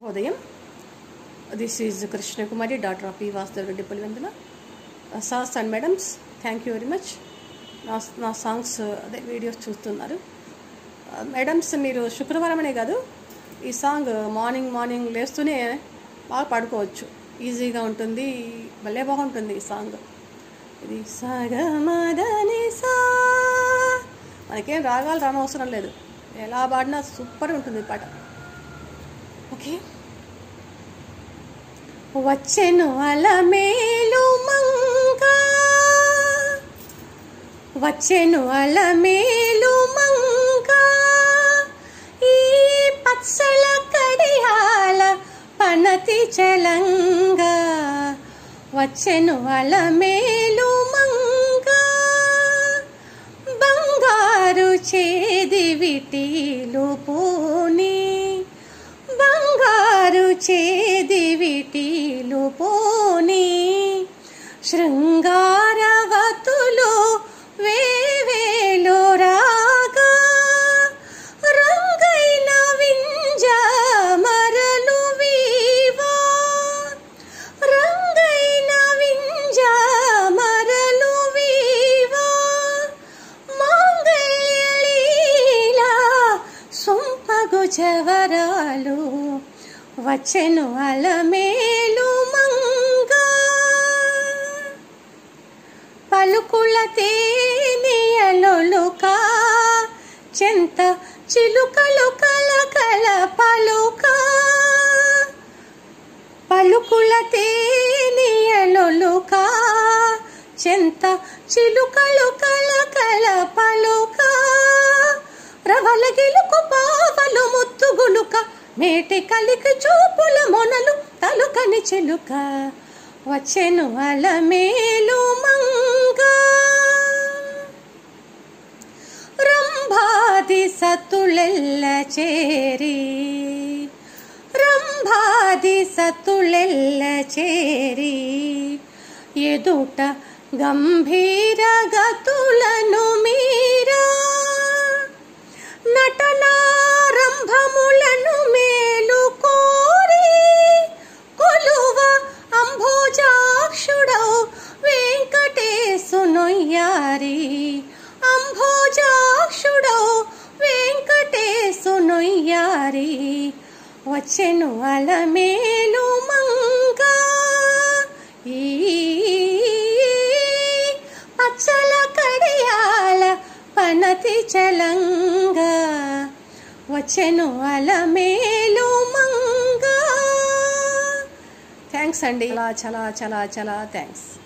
ఉదయం this is Krishnakumari doctor of P Vasudeva Reddy Pulivendula sirs and madams thank you very much నా నా songs అదే videos చూస్తున్నారు మేడమ్స్ మీరు శుక్రవారం అనే కాదు ఈ సాంగ్ మార్నింగ్ మార్నింగ్ లేస్తూనే బాగా పాడుకోవచ్చు ఈజీగా ఉంటుంది భలే బాగుంటుంది ఈ సాంగ్ ఇది సగమదని సా మనకేం రాగాలు రానవసరం లేదు ఎలా పాడినా సూపర్ ఉంటుంది ఈ పాట ఓకే వచ్చెను అలమేలు మంగ వచ్చెను అలమేలు మంగ ఈ పచ్చల కడియాల పనతి చలంగ వచ్చెను అలమేలు మంగ బంగారు చేది విటీలు పూని బంగారు చేది విటీలు పోని శృంగారవతులు వేవేలో రాగా రంగైన వింజ మరలు వీవా రంగైన వింజ మరలు వీవా మాంగళ్యలీలా సొంపగు జవరాలు వచ్చెను అలమేలు మంగ పలుకుల తేనియలొలుక చెంత చిలుకలు కల కల పలుక పలుకుల తేనియలొలుక చెంత చిలుకలు కల కల పలుక రవల గెలుకు పావలు ముత్తుగులుక మేటి కలికి చూపుల మొనలు తలుకని చిలుక వచ్చెను అలమేలు మంగ రంభాది సతులెల్ల చేరి రంభాది సతులెల్ల చేరి ఎదుట గంభీర గతులను మీరా నటనారంభములను మేలు కోరి కొలువ అంభోజాక్షుడౌ వెంకటేశునొయ్యారి అంభోజాక్షుడౌ వెంకటేశునొయ్యారి వచ్చెను అలమేలు మంగ ఈ పచ్చల కడియాల పనతి చలంగ వచ్చెను అలమేలు మంగ థ్యాంక్స్ అండి చాలా చాలా చాలా చాలా థ్యాంక్స్